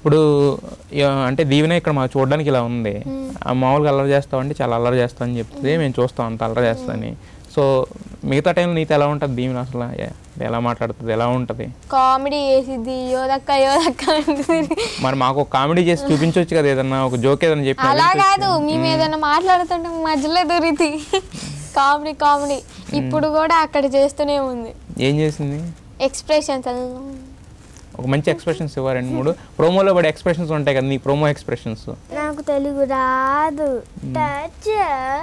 ఇప్పుడు యా- అంటే దీవెన ఇక్కడ మా చూడడానికి ఇలా ఉంది ఆ మామూలుగా అల్లరి చేస్తావు అంటే చాలా అల్లరి చేస్తా అని చెప్తే మేము చూస్తాం అంత అల్లరి చేస్తాని సో మిగతా టైంలో నీతో ఎలా ఉంటుంది దీవెన అసలు ఎ- ఎలా మాట్లాడుతుంది ఎలా ఉంటుంది కామెడీ చేసిద్ది యోదక్క యోదక్క అంటుంది మరి మాకు ఒక కామెడీ చేసి చూపించవచ్చు కదా ఏదన్నా ఒక జోక్ ఏదన్నా చెప్పి అలా కాదు మేము ఏదైనా మాట్లాడుతుంటే మధ్యలో దొరికి కామెడీ కామెడీ ఇప్పుడు కూడా అక్కడ చేస్తూనే ఉంది ఏం చేసింది ఎక్స్ప్రెషన్స్ ఒక మంచి ఎక్స్ప్రెషన్స్ ఇవ్వ రెండు మూడు ప్రోమోలో పడే ఎక్స్ప్రెషన్స్ ఉంటాయి కదా నీ ప్రోమో ఎక్స్ప్రెషన్స్ నాకు తెలుగు రాదు టచ్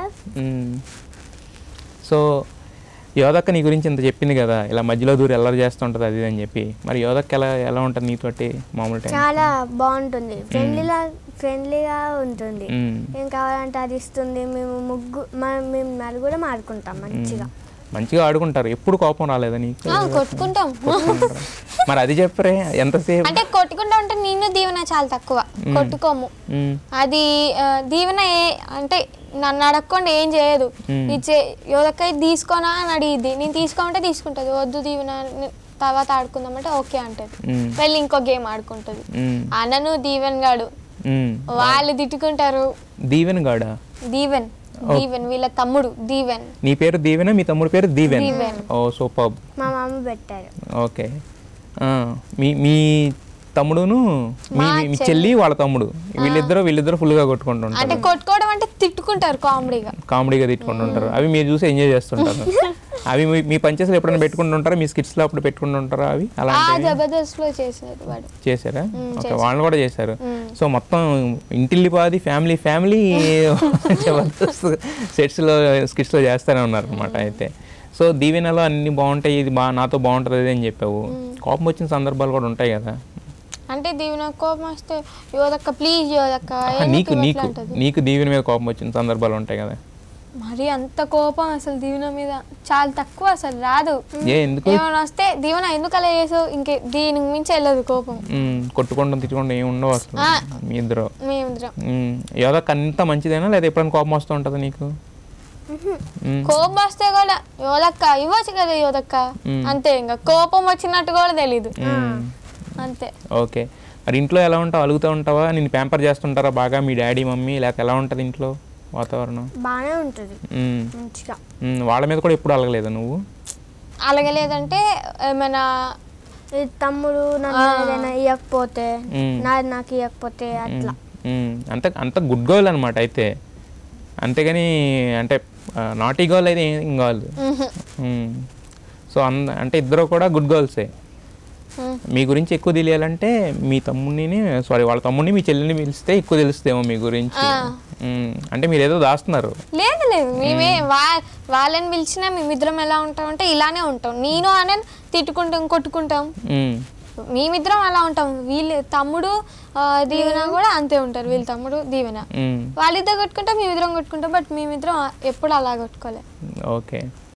సో యోదక్క నీ గురించి ఇంత చెప్పింది కదా ఇలా మధ్యలో దూరి ఎల్లరి చేస్తుంటుంది అది ఇది అని చెప్పి మరి యోదక్క ఎలా ఎలా ఉంటుంది నీతోటి మామూలు టైం చాలా బాగుంటుంది ఫ్రెండ్లీలా ఫ్రెండ్లీగా ఉంటుంది మ్మ్. ఏం కావాలంటే అది ఇస్తుంది మేము ముగ్గు మ- మేము నలుగురం ఆడుకుంటాం మంచిగా మంచిగా ఆడుకుంటారు ఎప్పుడు కోపం రాలేదా నీకు కొట్టుకుంటాం కొట్టుకుంటారా? మరి అది చెప్పరే ఎంతసేపు అంటే కొట్టుకుంటా ఉంటే నేను దీవెన చాలా తక్కువ కొట్టుకోము మ్మ్. అది ఆ, దీవెన ఏ అంటే నన్ను అడగకుండా ఏం చేయదు మ్మ్. ఇచ్చే యోదక్క ఇది తీసుకోనా అని అడిగిద్ది నేను తీసుకోమంటే తీసుకుంటుంది వద్దు దీవెన ని- తర్వాత ఆడుకుందామంటే ఓకే అంటది మ్మ్. వెళ్ళి ఇంకో గేమ్ ఆడుకుంటుంది మ్మ్. అన్నను దీవెన్ గాడు మ్మ్. వాళ్ళు తిట్టుకుంటారు దీవెన్ గాడా దీవెన్ దీవెన్ వీళ్ళ తమ్ముడు దీవెన్ నీ పేరు దీవెన మీ తమ్ముడు పేరు దీవెన్ దీవెన్. ఓ సూపర్ మా మామ పెట్టారు ఓకే ఆ, మీ మీ తమ్ముడును మీ మా మీ చెల్లి వాళ్ళ తమ్ముడు వీళ్ళిద్దరు వీళ్ళిద్దరు ఫుల్గా కొట్టుకుంటుంటారు అంటే కొట్టుకోవడం అంటే తిట్టుకుంటారు కామెడీగా కామెడీగా తిట్టుకుంటుంటారు అవి మీరు చూసి ఎంజాయ్ చేస్తుంటారు అవి మీ- మీ పంచెస్లు ఎప్పుడైనా పెట్టుకుంటుంటారా మీ స్కిట్స్లో అప్పుడు పెట్టుకుంటుంటారా అవి ఆ అలాంటివి జబర్దస్త్ లో చేశారు వాడు చేశారా మ్మ్, ఓకే చేశారు. వాళ్ళు కూడా చేశారు మ్మ్. సో మొత్తం ఇంటిల్లిపాది ఫ్యామిలీ ఫ్యామిలీ జబర్దస్త్ సెట్స్లో స్కిట్స్లో చేస్తూనే ఉన్నారు అనమాట అయితే సో దీవెనలో అన్ని బాగుంటాయి ఇది బా నాతో బాగుంటుంది అది అని చెప్పావు కోపం వచ్చిన సందర్భాలు కూడా ఉంటాయి కదా అంటే దీవెన కోపం వస్తే యోదక్క ప్లీజ్ యోదక్క ఆహా, ఎందుకు నీకు ఇట్లా నీకు అంటది? నీకు దీవెన మీద కోపం వచ్చిన సందర్భాలు ఉంటాయి కదా మరి అంత కోపం అసలు దీవెన మీద చాలా తక్కువ అసలు రాదు ఏ ఎందుకు ఏమైనా వస్తే దీవెన ఎందుకు అలా చేసావు ఇంకే దీనికి మించి వెళ్ళదు కోపం మ్మ్, కొట్టుకోవడం తిట్టుకోవడం ఏమి ఉండవు అసలు ఆ. మీ ఇద్దరు మేమిద్దరం యోదక్ అంత మంచిదేనా లేదా ఎప్పుడైనా కోపం వస్తూ ఉంటుంది నీకు మ్మ్. కోపం వస్తే కూడా యోదక్క ఇవ్వచ్చు కదా యోదక్క మ్మ్. అంతే ఇంకా కోపం వచ్చినట్టు కూడా తెలీదు మ్మ్. అంతే ఓకే మరి ఇంట్లో ఎలా ఉంటావు అలుగుతూ ఉంటావా నేను ప్యాంపర్ చేస్తుంటారా బాగా మీ డాడీ మమ్మీ లేకపోతే ఎలా ఉంటుంది ఇంట్లో వాతావరణం బాగానే ఉంటుంది మ్మ్. మంచిగా మ్మ్. వాళ్ళ మీద కూడా ఎప్పుడు అలగలేదు నువ్వు అలాగలేదంటే ఏమైనా ఈ తమ్ముడు నన్ను ఏదైనా ఇవ్వకపోతే మ్మ్. నాది నాకు ఇవ్వకపోతే అట్లా మ్మ్. అంత అంత గుడ్ గర్ల్ అనమాట అయితే అంతేగాని అంటే నాటీ గర్ల్ అయితే ఏం కాదు మ్మ్. సో అంద అంటే ఇద్దరు కూడా గుడ్ గర్ల్సే మ్మ్. మీ గురించి ఎక్కువ తెలియాలంటే మీ తమ్ముడిని సారీ వాళ్ళ తమ్ముడిని మీ చెల్లిని పిలిస్తే ఎక్కువ తెలుస్తేమో మీ గురించి ఆ. మ్మ్. అంటే మీరు ఏదో దాస్తున్నారు లేదు లేదు మేమే వా వాళ్ళని పిలిచినా మేమిద్దరం ఎలా ఉంటామంటే ఇలానే ఉంటాం నేను ఆనంద్ తిట్టుకుంటాం కొట్టుకుంటాం మ్మ్. మేమిద్దరం అలా ఉంటాం వీళ్ళు తమ్ముడు ఆ, దీవెన కూడా అంతే ఉంటారు వీళ్ళ తమ్ముడు దీవెన మ్మ్. వాళ్ళిద్దరు కొట్టుకుంటాం మేమిద్దరం కొట్టుకుంటాం బట్ మేమిద్దరం ఎప్పుడు అలా కొట్టుకోలే ఓకే